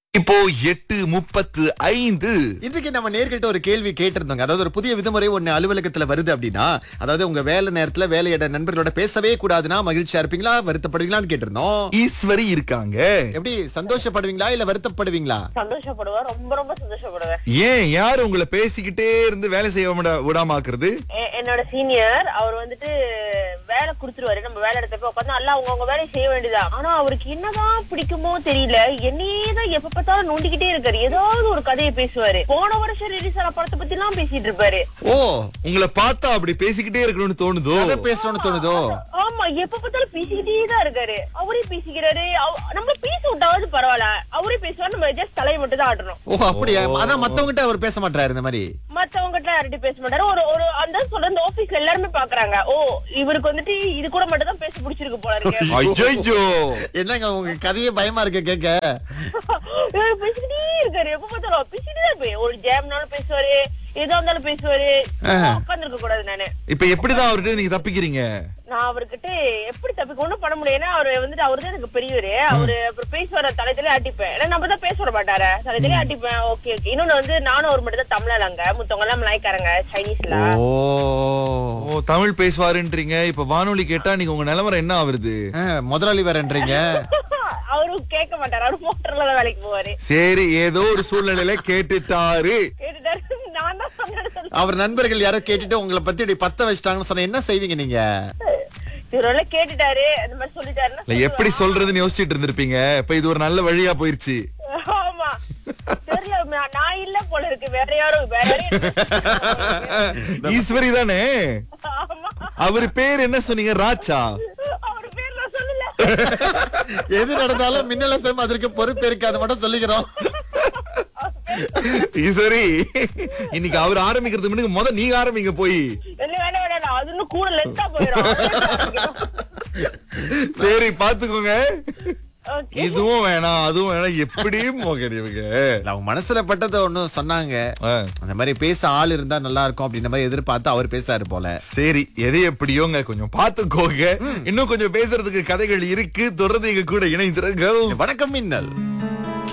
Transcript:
இப்போ எட்டு முப்பத்து ஐந்து இன்றைக்கு நம்ம நேர்கிட்ட ஒரு கேள்வி கேட்டிருந்தோங்க அதாவது ஒரு புதிய விதிமுறை ஒண்ணு அலுவலகத்துல வருது அப்படின்னா அதாவது உங்க வேலை நேரத்துல வேலையிட நண்பர்களோட பேசவே கூடாதுன்னா மகிழ்ச்சியா இருப்பீங்களா வருத்தப்படுவீங்களான்னு கேட்டிருந்தோம் ஈஸ்வரி இருக்காங்க எப்படி சந்தோஷப்படுவீங்களா இல்ல வருத்தப்படுவீங்களா சந்தோஷப்படுவேன் ரொம்ப ரொம்ப சந்தோஷப்படுவேன் ஏன் யார் உங்களை பேசிக்கிட்டே இருந்து வேலை செய்ய விட- விடாம ஆக்குறது எ- என்னோட சீனியர் அவர் வந்துட்டு வேலை கொடுத்துருவாரு நம்ம வேலை இடத்த போய் உட்காந்து எல்லாம் அவங்க அவங்க வேலையை செய்ய வேண்டியதா ஆனா அவருக்கு என்னதான் பிடிக்குமோ தெரியல என்னையே தான் எப்ப பார்த்தாலும் நோண்டிக்கிட்டே இருக்காரு ஏதாவது ஒரு கதையை பேசுவாரு போன வருஷம் ரிலீஸ் ஆன படத்தை பத்தி எல்லாம் பேசிட்டு இருப்பாரு ஓ உங்களை பார்த்தா அப்படி பேசிக்கிட்டே இருக்கணும்னு தோணுதோ கதை பேசணும்னு தோணுதோ ஆமா எப்ப பார்த்தாலும் பேசிக்கிட்டே தான் இருக்காரு அவரே பேசிக்கிறாரு அவ- நம்ம பேச விட்டாவது பரவாயில்ல அவரே பேசுவாரு நம்ம ஜஸ்ட் தலையை மட்டும் தான் ஆடுறோம் ஓ அப்படியா ஆனா மத்தவங்கிட்ட அவர் பேச மாட்டாரு இந்த மாதிரி மத்தவங்க கிட்ட யார்கிட்ட பேச மாட்டாரு ஒரு ஒரு அந்த சொல்ற இந்த ஆபீஸ்ல எல்லாருமே பாக்குறாங்க ஓ இவருக்கு வந்துட்டு இது கூட மட்டும் தான் பேச பிடிச்சிருக்கு போல இருக்கு ஐயோ என்னங்க உங்க கதையே பயமா இருக்கு கேட்க இவர் பேசிக்கிட்டே இருக்காரு எப்ப பார்த்தாலும் பேசிக்கிட்டே தான் இருப்பாரு. ஒரு ஜாம்னாலும் பேசுவாரு எதா இருந்தாலும் பேசுவாரு உட்கார்ந்து இருக்க கூடாது நானு இப்ப எப்படிதான் அவர்கிட்ட நீங்க தப்பிக்கிறீங்க நான் அவர்கிட்ட எப்படி தப்பிக்க ஒண்ணும் பண்ண முடியும் ஏன்னா அவரு வந்துட்டு அவரு தான் எனக்கு பெரியவரு அவரு அப்புறம் பேசுவார தலைத்தலே அடிப்பேன் ஏன்னா நம்ம தான் பேச விட மாட்டாரு தலைத்தலே அடிப்பேன் ஓகே ஓகே இன்னொன்னு வந்து நானும் ஒரு மட்டும் தான் தமிழ்ல அங்க முத்தவங்க எல்லாம் மலாய்க்காரங்க சைனீஸ்ல ஓ ஓ தமிழ் பேசுவாருன்றீங்க இப்ப வானொலி கேட்டா நீங்க உங்க நிலவரம் என்ன ஆவருது ஆ, முதலாளி வரன்றீங்க அவரும் கேட்க மாட்டாரு அவரு மோட்டர்ல தான் வேலைக்கு போவாரு சரி ஏதோ ஒரு சூழ்நிலையில கேட்டுட்டாரு கேட்டுட்டாரு நான் தான் சொன்னேன்னு சொல்லி அவர் நண்பர்கள் யாரோ கேட்டுட்டு உங்களை பத்தி இப்படி பத்த வச்சிட்டாங்கன்னு சொன்னா என்ன செய்வீங்க நீங்க இவரோட கேட்டுட்டாரு அந்த மாதிரி சொல்லிட்டாருன்னா இல்ல எப்படி சொல்றதுன்னு யோசிச்சுட்டு இருந்திருப்பீங்க இப்ப இது ஒரு நல்ல வழியா போயிருச்சு ஆமா தெரியல நான் நான் இல்ல போல இருக்கு வேற யாரும் வேற யாரும் ஈஸ்வரி தானே ஆமா அவர் பேர் என்ன சொன்னீங்க ராச்சா அவர் பேர் நான் சொல்லல எது நடந்தாலும் மின்னல் எஃப்எம் அதற்கு பொறுப்பு இருக்கு அதை மட்டும் சொல்லிக்கிறோம் ஈஸ்வரி இன்னைக்கு அவர் ஆரம்பிக்கிறதுக்கு முன்னாடி முத நீங்க ஆரம்பிங்க போய் இல்ல வேணாம் வேணாம் அது இன்னும் கூட லென்த்தா போயிடும் சரி பாத்துக்கோங்க ஓகே இதுவும் வேணாம் அதுவும் வேணாம் எப்படி மோகன் இவங்க அவங்க மனசுல பட்டதை ஒண்ணும் சொன்னாங்க ஆ, அந்த மாதிரி பேச ஆள் இருந்தா நல்லா இருக்கும் அப்படின்ற மாதிரி எதிர்பார்த்து அவர் பேசாரு போல சரி எது எப்படியோங்க கொஞ்சம் பாத்துக்கோங்க இன்னும் கொஞ்சம் பேசுறதுக்கு கதைகள் இருக்கு தொடர்ந்து எங்க கூட இணைந்திருங்கள் வணக்கம் மின்னல்